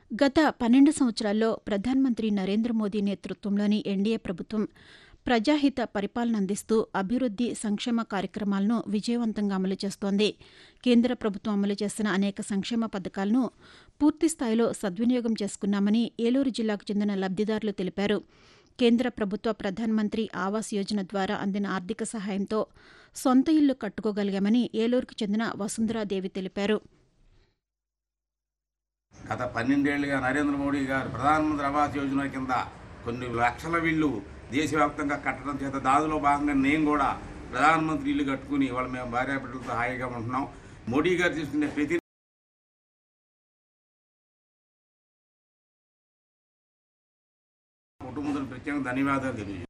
గత పన్నెండు సంవత్సరాల్లో ప్రధానమంత్రి నరేంద్ర మోదీ నేతృత్వంలోని ఎన్డీఏ ప్రభుత్వం ప్రజాహిత పరిపాలన అందిస్తూ అభివృద్ది సంక్షేమ కార్యక్రమాలను విజయవంతంగా అమలు చేస్తోంది కేంద్ర ప్రభుత్వం అమలు చేసిన అనేక సంక్షేమ పథకాలను పూర్తిస్థాయిలో సద్వినియోగం చేసుకున్నామని ఏలూరు జిల్లాకు చెందిన లబ్దిదారులు తెలిపారు కేంద్ర ప్రభుత్వ ప్రధానమంత్రి ఆవాస్ యోజన ద్వారా అందిన ఆర్థిక సహాయంతో సొంత ఇల్లు కట్టుకోగలిగామని ఏలూరుకు చెందిన వసుంధరాదేవి తెలిపారు గత పన్నెండేళ్లుగా నరేంద్ర మోడీ గారు ప్రధానమంత్రి ఆవాస్ యోజన కింద కొన్ని లక్షల ఇళ్ళు దేశవ్యాప్తంగా కట్టడం చేత దానిలో భాగంగా నేను కూడా ప్రధానమంత్రి ఇల్లు కట్టుకుని వాళ్ళ మేము భార్యాబిడ్డలతో హాయిగా ఉంటున్నాం మోడీ గారు తీసుకునే ప్రతి కుటుంబంతో ప్రత్యేకంగా ధన్యవాదాలు తెలియజేస్తాను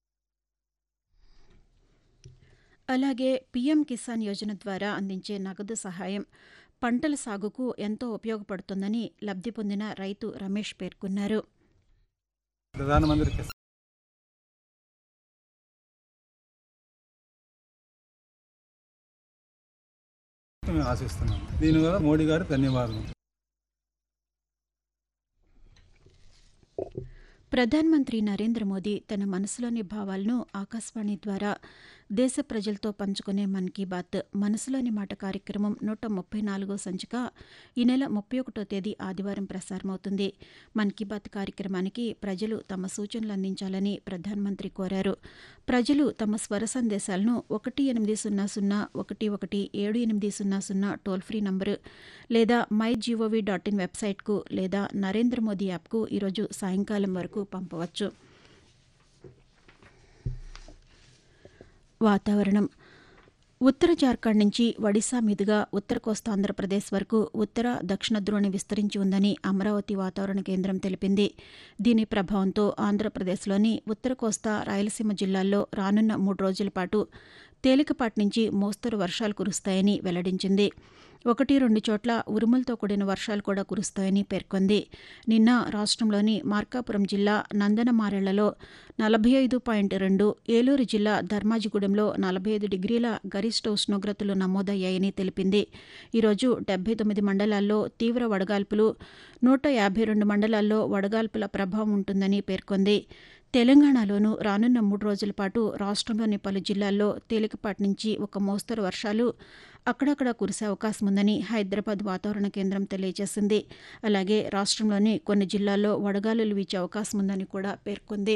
అలాగే పీఎం కిసాన్ యోజన ద్వారా అందించే నగదు సహాయం పంటల సాగుకు ఎంతో ఉపయోగపడుతుందని లబ్ది పొందిన రైతు రమేష్ పేర్కొన్నారు ప్రధానమంత్రి కిసాన్ మేము ఆశిస్తున్నాము దీనివల్ల మోడీ గారు ధన్యవాదాలు ప్రధానమంత్రి నరేంద్ర మోదీ తన మనసులోని భావాలను ఆకాశవాణి ద్వారా దేశ ప్రజలతో పంచుకునే మన్ కీ బాత్ మనసులోని మాట కార్యక్రమం నూట ముప్పై నాలుగో సంచిక ఈ నెల ముప్పై ఒకటో తేదీ ఆదివారం ప్రసారమవుతుంది మన్ కీ బాత్ కార్యక్రమానికి ప్రజలు తమ సూచనలు అందించాలని ప్రధానమంత్రి కోరారు ప్రజలు తమ స్వర సందేశాలను ఒకటి ఎనిమిది సున్నా సున్నా ఒకటి ఒకటి ఏడు ఎనిమిది సున్నా సున్నా టోల్ ఫ్రీ నంబరు లేదా మై జీఓవీ డాట్ ఇన్ వెబ్సైట్కు లేదా నరేంద్ర మోదీ యాప్కు ఈరోజు సాయంకాలం వరకు పంపవచ్చు వాతావరణం ఉత్తర జార్ఖండ్ నుంచి ఒడిశా మీదుగా ఉత్తర కోస్తా ఆంధ్రప్రదేశ్ వరకు ఉత్తర దక్షిణ ధ్రువణి విస్తరించి ఉందని అమరావతి వాతావరణ కేంద్రం తెలిపింది దీని ప్రభావంతో ఆంధ్రప్రదేశ్లోని ఉత్తర కోస్తా రాయలసీమ జిల్లాల్లో రానున్న మూడు రోజుల పాటు తేలికపాటి నుంచి మోస్తరు వర్షాలు కురుస్తాయని వెల్లడించింది ఒకటి రెండు చోట్ల ఉరుములతో కూడిన వర్షాలు కూడా కురుస్తాయని పేర్కొంది నిన్న రాష్ట్రంలోని మార్కాపురం జిల్లా నందనమారెళ్లలో నలభై ఐదు పాయింట్ రెండు ఏలూరు జిల్లా ధర్మాజిగూడెంలో నలభై ఐదు డిగ్రీల గరిష్ట ఉష్ణోగ్రతలు నమోదయ్యాయని తెలిపింది ఈరోజు డెబ్బై తొమ్మిది మండలాల్లో తీవ్ర వడగాల్పులు నూట యాభై రెండు మండలాల్లో వడగాల్పుల ప్రభావం ఉంటుందని పేర్కొంది తెలంగాణలోనూ రానున్న మూడు రోజుల పాటు రాష్ట్రంలోని పలు జిల్లాల్లో తేలికపాటి నుంచి ఒక మోస్తరు వర్షాలు అక్కడక్కడ కురిసే అవకాశం ఉందని హైదరాబాద్ వాతావరణ కేంద్రం తెలియజేసింది అలాగే రాష్ట్రంలోని కొన్ని జిల్లాల్లో వడగాలులు వీచే అవకాశం ఉందని కూడా పేర్కొంది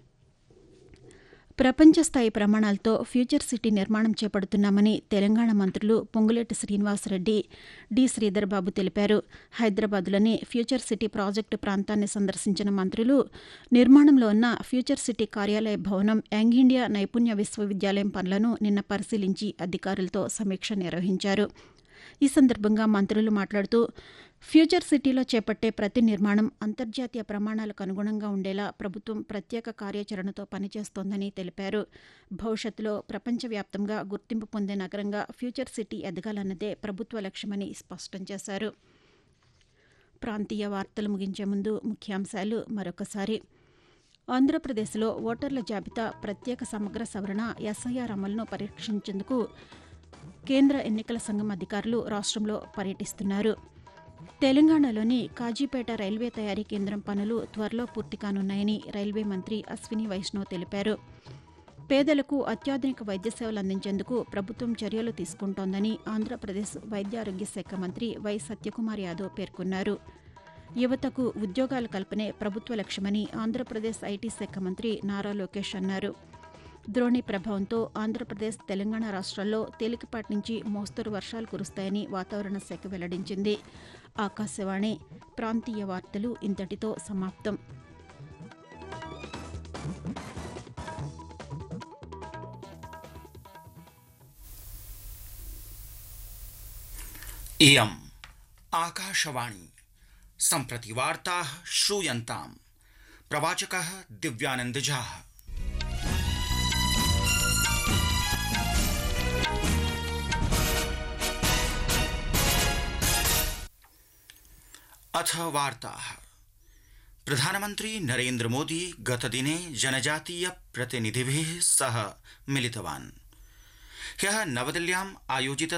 ప్రపంచ స్థాయి ప్రమాణాలతో ఫ్యూచర్ సిటీ నిర్మాణం చేపడుతున్నామని తెలంగాణ మంత్రులు పొంగులేటి శ్రీనివాసరెడ్డి డి శ్రీధర్ బాబు తెలిపారు హైదరాబాద్లోని ఫ్యూచర్ సిటీ ప్రాజెక్టు ప్రాంతాన్ని సందర్శించిన మంత్రులు నిర్మాణంలో ఉన్న ఫ్యూచర్ సిటీ కార్యాలయ భవనం యంగ్ ఇండియా నైపుణ్య విశ్వవిద్యాలయం పనులను నిన్న పరిశీలించి అధికారులతో సమీక్ష నిర్వహించారు ఈ సందర్భంగా మంత్రులు మాట్లాడుతూ ఫ్యూచర్ సిటీలో చేపట్టే ప్రతి నిర్మాణం అంతర్జాతీయ ప్రమాణాలకు అనుగుణంగా ఉండేలా ప్రభుత్వం ప్రత్యేక కార్యాచరణతో పనిచేస్తోందని తెలిపారు భవిష్యత్తులో ప్రపంచవ్యాప్తంగా గుర్తింపు పొందే నగరంగా ఫ్యూచర్ సిటీ ఎదగాలన్నదే ప్రభుత్వ లక్ష్యమని స్పష్టం చేశారు ప్రాంతీయ వార్తలు ముగించే ముందు ముఖ్యాంశాలు మరొకసారి ఆంధ్రప్రదేశ్లో ఓటర్ల జాబితా ప్రత్యేక సమగ్ర సవరణ ఎస్ఐఆర్ అమలును పరీక్షించేందుకు కేంద్ర ఎన్నికల సంఘం అధికారులు రాష్ట్రంలో పర్యటిస్తున్నారు తెలంగాణలోని కాజీపేట రైల్వే తయారీ కేంద్రం పనులు త్వరలో పూర్తి కానున్నాయని రైల్వే మంత్రి అశ్విని వైష్ణవ్ తెలిపారు పేదలకు అత్యాధునిక వైద్య సేవలు అందించేందుకు ప్రభుత్వం చర్యలు తీసుకుంటోందని ఆంధ్రప్రదేశ్ వైద్య ఆరోగ్య శాఖ మంత్రి వై సత్యకుమార్ యాదవ్ పేర్కొన్నారు యువతకు ఉద్యోగాల కల్పనే ప్రభుత్వ లక్ష్యమని ఆంధ్రప్రదేశ్ ఐటీ శాఖ మంత్రి నారా లోకేష్ అన్నారు ద్రోణి ప్రభావంతో ఆంధ్రప్రదేశ్ తెలంగాణ రాష్ట్రాల్లో తేలికపాటి నుంచి మోస్తరు వర్షాలు కురుస్తాయని వాతావరణ శాఖ వెల్లడించింది ఆకాశవాణి ప్రాంతీయ వార్తలు ఇంతటితో సమాప్తం इयम् आकाशवाणी सम्प्रति वार्ताः श्रूयन्ताम् प्रवाचकः दिव्यानन्दझाः अथ वार्ताः प्रधानमन्त्री नरेन्द्रमोदी गतदिने जनजातीय प्रतिनिधिभिः सह मिलितवान् ह्यः नवदिल्ल्याम् आयोजित